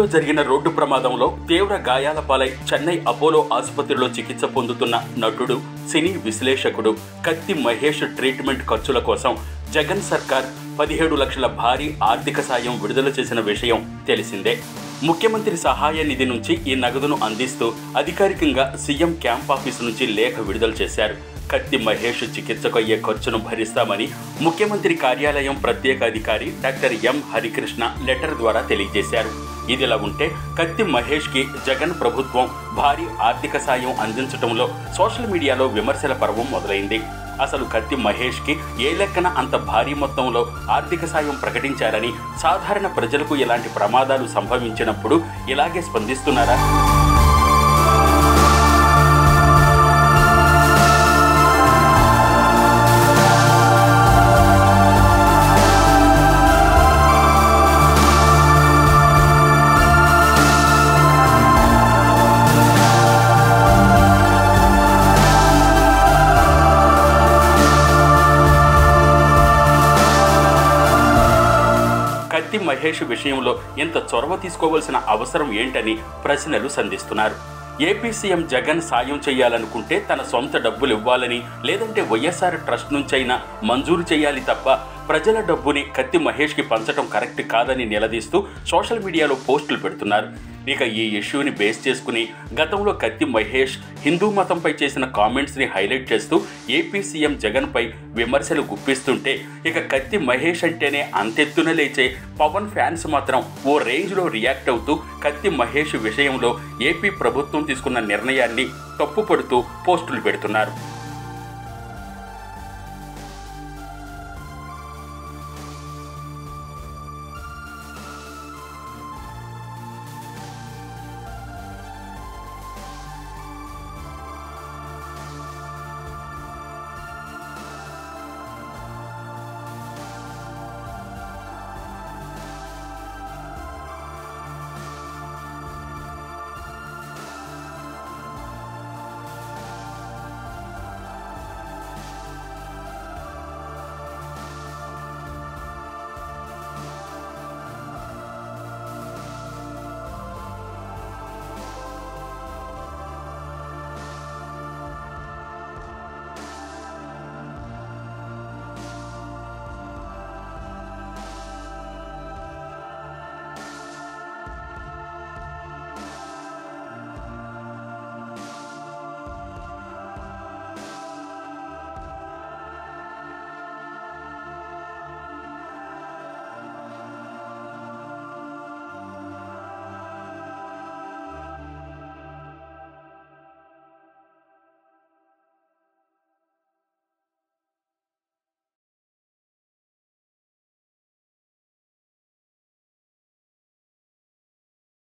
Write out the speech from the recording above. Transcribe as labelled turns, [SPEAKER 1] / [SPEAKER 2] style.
[SPEAKER 1] నెల్లూరులో జరిగిన రోడ్డు ప్రమాదంలో తీవ్ర గాయాల పాలై చెన్నై అపోలో ఆసుపత్రిలో చికిత్స పొందుతున్న నటుడు సినీ విశ్లేషకుడు కత్తి మహేష్ ట్రీట్మెంట్ ఖర్చుల కోసం జగన్ సర్కార్ పదిహేడు లక్షల భారీ ఆర్థిక సాయం విడుదల చేసిన విషయం తెలిసిందే ముఖ్యమంత్రి సహాయ నిధి నుంచి ఈ నగదును అందిస్తూ అధికారికంగా సీఎం క్యాంప్ ఆఫీసు నుంచి లేఖ విడుదల చేశారు కత్తి మహేష్ చికిత్సకు అయ్యే ఖర్చును భరిస్తామని ముఖ్యమంత్రి కార్యాలయం ప్రత్యేక అధికారి డాక్టర్ ఎం హరికృష్ణ లెటర్ ద్వారా తెలియజేశారు ఇదిలా ఉంటే కత్తి మహేష్కి జగన్ ప్రభుత్వం భారీ ఆర్థిక సాయం అందించడంలో సోషల్ మీడియాలో విమర్శల పర్వం మొదలైంది అసలు కత్తి మహేష్కి ఏ లెక్కన అంత భారీ మొత్తంలో ఆర్థిక సాయం ప్రకటించారని సాధారణ ప్రజలకు ఇలాంటి ప్రమాదాలు సంభవించినప్పుడు ఇలాగే స్పందిస్తున్నారా కత్తి మహేష్ విషయంలో ఇంత చొరవ తీసుకోవాల్సిన అవసరం ఏంటని ప్రశ్నలు సంధిస్తున్నారు ఏపీ సీఎం జగన్ సాయం చేయాలనుకుంటే తన సొంత డబ్బులు ఇవ్వాలని లేదంటే వైఎస్ఆర్ ట్రస్ట్ నుంచైనా మంజూరు చేయాలి తప్ప ప్రజల డబ్బుని కత్తి మహేష్కి పంచడం కరెక్ట్ కాదని నిలదీస్తూ సోషల్ మీడియాలో పోస్టులు పెడుతున్నారు ఇక ఈ ఇష్యూని బేస్ చేసుకుని గతంలో కత్తి మహేష్ హిందూ మతంపై చేసిన కామెంట్స్ని హైలైట్ చేస్తూ ఏపీ సీఎం జగన్పై విమర్శలు గుప్పిస్తుంటే ఇక కత్తి మహేష్ అంటేనే అంతెత్తున లేచే పవన్ ఫ్యాన్స్ మాత్రం ఓ రేంజ్లో రియాక్ట్ అవుతూ కత్తి మహేష్ విషయంలో ఏపీ ప్రభుత్వం తీసుకున్న నిర్ణయాన్ని తప్పుపడుతూ పోస్టులు పెడుతున్నారు